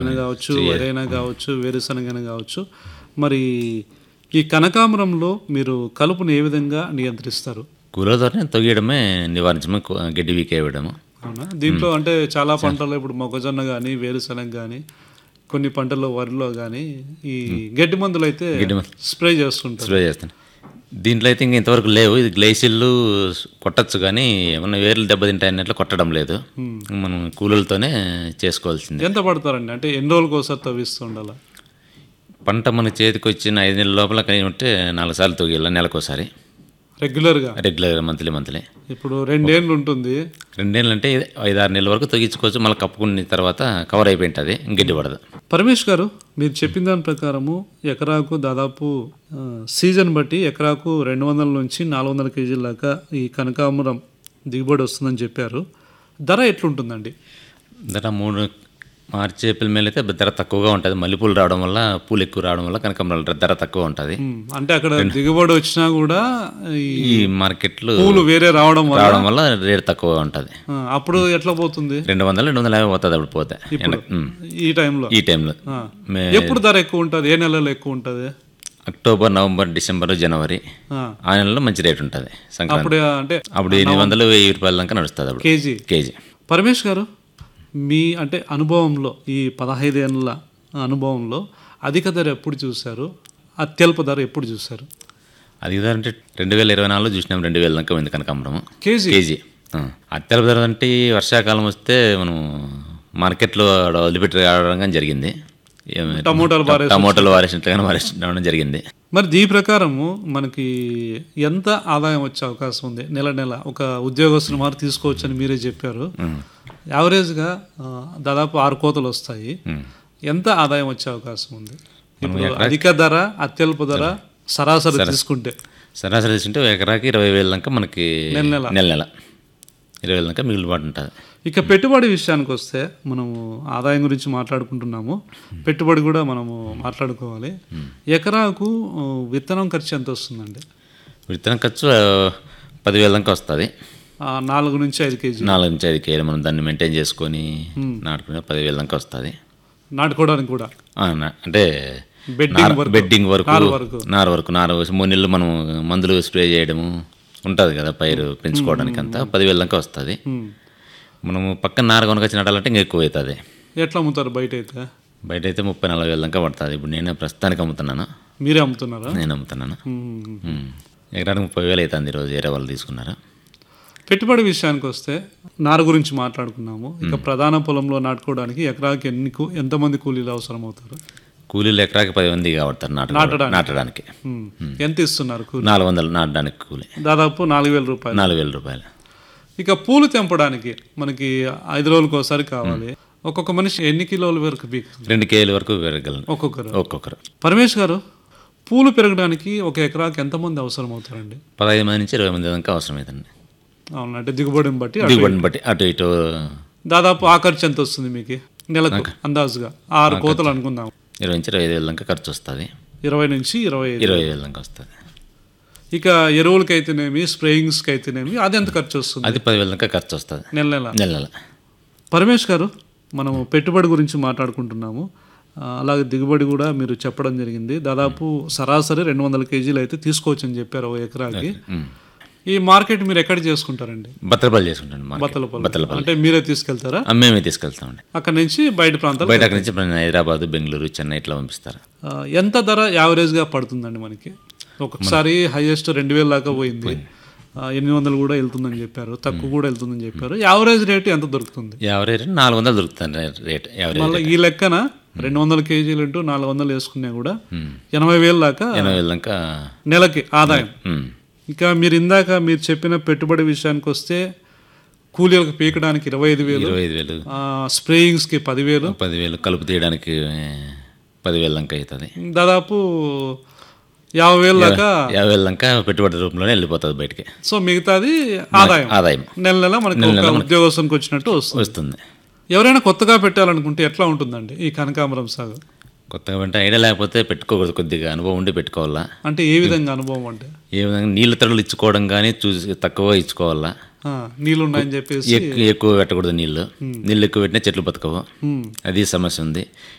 కావచ్చు వరైనా కావచ్చు వేరుశనగైనా కావచ్చు మరి ఈ కనకాంబరంలో మీరు కలుపుని ఏ విధంగా నియంత్రిస్తారు కూలర్తోనే తొగియడమే నివారించడమే కు- గడ్డి వీకేయడము అవునా దీంట్లో అంటే చాలా పంటల్లో ఇప్పుడు మొక్కజొన్న కానీ వేరుశనగ కానీ కొన్ని పంటల్లో వరిలో కానీ ఈ గడ్డి మందులు అయితే గడ్డి మందులు. స్ప్రే చేస్తుంటారు స్ప్రే చేస్తాను దీంట్లో అయితే ఇంక ఇంతవరకు లేవు ఇది గ్లైసిల్లు కొట్టచ్చు కానీ ఏమన్నా వేర్లు దెబ్బతింటాయన్నట్లు కొట్టడం లేదు మనం కూలర్లతోనే చేసుకోవాల్సిందే ఎంత పడతారండి అంటే ఎన్ని రోజులకు ఒకసారి తవ్విస్తూ ఉండాలి పంట మన చేతికి వచ్చిన ఐదు నెలల లోపల కలిగి ఉంటే నాలుగు సార్లు తొగియాల నెలకోసారి రెగ్యులర్గా రెగ్యులర్ మంత్లీ మంత్లీ ఇప్పుడు రెండేళ్ళు ఉంటుంది రెండేళ్ళు అంటే ఐదు ఆరు నెలల వరకు తొగించుకోవచ్చు మళ్ళీ కప్పుకున్న తర్వాత కవర్ అయిపోయి ఉంటుంది గడ్డి పడదు పరమేష్ గారు మీరు చెప్పిన దాని ప్రకారము ఎకరాకు దాదాపు ఆ, సీజన్ బట్టి ఎకరాకు రెండు వందల నుంచి నాలుగు వందల కేజీల దాకా ఈ కనకాంబరం దిగుబడి వస్తుందని చెప్పారు ధర ఎట్లుంటుందండి ధర మూడు మార్చి ఏప్రిల్ మేలు అయితే ధర తక్కువగా ఉంటుంది మల్లెపూలు రావడం వల్ల పూలు ఎక్కువ రావడం వల్ల కనకాంబరాల ధర తక్కువ ఉంటుంది ఉమ్, అంటే అక్కడ దిగుబడి వచ్చినా కూడా ఈ ఈ మార్కెట్లు పూలు వేరే రావడం వల్ల రావడం వల్ల రేట్ తక్కువగా ఉంటుంది ఆ, అప్పుడు ఎట్లా పోతుంది రెండు వందలు రెండు వందల యాభై పోతుంది అప్పుడు పోతే ఎండ- ఉమ్. ఈ టైంలో ఈ టైంలో ఆ. మే ఎప్పుడు ధర ఎక్కువ ఉంటుంది ఏ నెలలో ఎక్కువ ఉంటుంది అక్టోబర్ నవంబర్ డిసెంబర్ జనవరి ఆ, ఆ నెలలో మంచి రేట్ ఉంటుంది సంక్రాంతి అప్పుడు అంటే అప్పుడు ఎనిమిది వందలు వెయ్యి రూపాయల దాకా నడుస్తుంది అప్పుడు కేజీ కేజీ పరమేష్ గారు మీ అంటే అనుభవంలో ఈ పదహైదేళ్ళ అనుభవంలో అధిక ధర ఎప్పుడు చూశారు అత్యల్ప ధర ఎప్పుడు చూశారు అది కదా అంటే రెండు వేల ఇరవై నాలుగులో చూసినాం రెండు వేల దాకా ఉంది కనకాంబరము కేజీ కేజీ అత్యల్ప ధర అంటే ఈ వర్షాకాలం వస్తే మనం మార్కెట్లో ఆడ వదిలిపెట్టి రావడం కానీ జరిగింది ఏమి- టమోటాలు బాగా టమోటాలు వారేసినట్లుగానే వారేసి రావడం జరిగింది మరి దీని ప్రకారము మనకి ఎంత ఆదాయం వచ్చే అవకాశం ఉంది నెల నెల ఒక ఉద్యోగస్తుని మారు తీసుకోవచ్చని మీరే చెప్పారు యావరేజ్గా ఆ, దాదాపు ఆరు కోతలు వస్తాయి ఉమ్. ఎంత ఆదాయం వచ్చే అవకాశం ఉంది ఇప్పుడు అధిక ధర అత్యల్ప ధర సరాసరి తీసుకుంటే సరాసరి తీసుకుంటే ఒక ఎకరాకి ఇరవై వేల దాకా మనకి నెల నెల. నెల నెల ఇరవై వేల దాకా మిగిలిబాటు ఉంటుంది ఇక పెట్టుబడి విషయానికి వస్తే మనము ఆదాయం గురించి మాట్లాడుకుంటున్నాము పెట్టుబడి కూడా మనము మాట్లాడుకోవాలి ఎకరాకు ఆ, విత్తనం ఖర్చు ఎంత వస్తుందండి విత్తనం ఖర్చు ఆ, పదివేల దాకా వస్తుంది ఆ, నాలుగు నుంచి ఐదు కేజీ నాలుగు నుంచి ఐదు కేజీలు మనం దాన్ని మెయింటైన్ చేసుకొని నాటుకునే పదివేల దాకా వస్తుంది నాటుకోవడానికి కూడా అంటే బెడ్డింగ్ నార- వరకు బెడ్డింగ్ వరకు నారు వరకు నార వరకు నార వరకు మూడు నెలలు మనం మందులు స్ప్రే చేయడము ఉంటుంది కదా పైరు పెంచుకోవడానికి అంతా పదివేల దాకా వస్తుంది ఉమ్. మనము పక్కన నార కొనకొచ్చి నాటాలంటే ఇంకా ఎక్కువ అవుతుంది ఎట్లా అమ్ముతారు బయట అయితే బయట అయితే ముప్పై నలభై వేల దాకా పడుతుంది ఇప్పుడు నేనే ప్రస్తుతానికి అమ్ముతున్నాను మీరే అమ్ముతున్నారా నేను అమ్ముతున్నాను ఉమ్. ఉమ్. ఎకరానికి ముప్పై వేలు అవుతుంది ఈరోజు వేరే వాళ్ళు తీసుకున్నారు పెట్టుబడి విషయానికి వస్తే నారు గురించి మాట్లాడుకున్నాము ఇక ప్రధాన పొలంలో నాటుకోవడానికి ఎకరాకి ఎన్ని కూ- ఎంతమంది కూలీలు అవసరం అవుతారు కూలీలు ఎకరాకి పది మంది కాబడతారు నాటు నాటడానికి. నాటడానికి ఉమ్. ఎంత ఇస్తున్నారు కూలి నాలుగు వందలు నాటడానికి కూలి దాదాపు నాలుగు వేల రూపాయలు నాలుగు వేల రూపాయలు ఇక పూలు తెంపడానికి మనకి ఐదు రోజులకు ఒకసారి కావాలి ఒక్కొక్క మనిషి ఎన్ని కిలోల వరకు పీక్ రెండు కేజీల వరకు పెరగలను ఒక్కొక్కరు ఒక్కొక్కరు పరమేష్ గారు పూలు పెరగడానికి ఒక ఎకరాకి ఎంతమంది అవసరం అవుతారండి పదహైదు మంది నుంచి ఇరవై మంది దాకా అవసరం అవుతుంది అవును అంటే దిగుబడిని బట్టి అటు- దిగుబడిని బట్టి అటు ఇటు దాదాపు ఆ ఖర్చు ఎంత వస్తుంది మీకు నెలకు అందాజుగా ఆరు కోతలు అనుకుందాం ఇరవై నుంచి ఇరవై ఐదు వేల దాకా ఖర్చు వస్తుంది ఇరవై నుంచి ఇరవై ఐదు ఇరవై వేల దాకా వస్తుంది ఇక ఎరువులకి అయితేనేమి స్ప్రేయింగ్స్కి అయితేనేమి అది ఎంత ఖర్చు వస్తుంది అది పదివేల దాకా ఖర్చు వస్తుంది నెల నెల నెల నెల పరమేష్ గారు మనము పెట్టుబడి గురించి మాట్లాడుకుంటున్నాము ఆ, అలాగే దిగుబడి కూడా మీరు చెప్పడం జరిగింది దాదాపు సరాసరి రెండు వందల కేజీలు అయితే తీసుకోవచ్చు అని చెప్పారు ఓ ఎకరాకి ఉమ్. ఈ మార్కెట్ మీరు ఎక్కడ చేసుకుంటారండి బత్తలపల్లి చేసుకుంటాను మార్కెట్. బత్తలపల్లి బత్తలపల్లి అంటే మీరే తీసుకెళ్తారా ఆ, మేమే తీసుకెళ్తామండి అక్కడ నుంచి బయట ప్రాంతాలు బయట అక్కడి నుంచి ఇప్పుడు హైదరాబాద్ బెంగళూరు చెన్నై ఇట్లా పంపిస్తారు ఆ, ఎంత ధర యావరేజ్గా పడుతుందండి మనకి ఒక్కొక్కసారి హైయెస్ట్ రెండు వేల దాకా పోయింది ఆ, ఎనిమిది వందలు కూడా వెళ్తుందని చెప్పారు తక్కువ కూడా వెళ్తుందని చెప్పారు యావరేజ్ రేటు ఎంత దొరుకుతుంది యావరేజ్ నాలుగు వందలు దొరుకుతుంది రే- రేట్ యావరేజ్ మళ్ళీ ఈ లెక్కన రెండు వందల కేజీలు ఇంటూ నాలుగు వందలు వేసుకున్నా కూడా ఎనభై వేలు దాకా ఎనభై వేల దాకా నెలకి ఆదాయం ఉమ్. ఇంకా మీరు ఇందాక మీరు చెప్పిన పెట్టుబడి విషయానికి వస్తే కూలీలకు పీకడానికి ఇరవై ఐదు వేలు ఇరవై ఐదు వేలు ఆ, స్ప్రేయింగ్స్కి పదివేలు పదివేలు కలుపు తీయడానికి ఏ, పదివేల దాకా అవుతుంది దాదాపు యాభై వేలు దాకా యాభై వేల దాకా పెట్టుబడి రూపంలోనే వెళ్ళిపోతుంది బయటికి సో మిగతాది ఆదాయం ఆదాయం నెల నెల మనకి ఒక ఉద్యోగస్తునికి వచ్చినట్టు వస్తుంది వస్తుంది ఎవరైనా కొత్తగా పెట్టాలనుకుంటే ఎట్లా ఉంటుందండి ఈ కనకాంబరం సాగు కొత్తగా అంటే ఐడియా లేకపోతే పెట్టుకోకూడదు కొద్దిగా అనుభవం ఉండి పెట్టుకోవాలా అంటే ఏ విధంగా అనుభవం అంటే ఏ విధంగా నీళ్ళ తడులు ఇచ్చుకోవడం కానీ చూసి తక్కువ ఇచ్చుకోవాలా ఆ, నీళ్ళు ఉన్నాయని చెప్పేసి ఎక్కువ ఎక్కువ పెట్టకూడదు నీళ్ళు నీళ్ళు ఎక్కువ పెట్టినా చెట్లు బతకవు ఉమ్, అది సమస్య ఉంది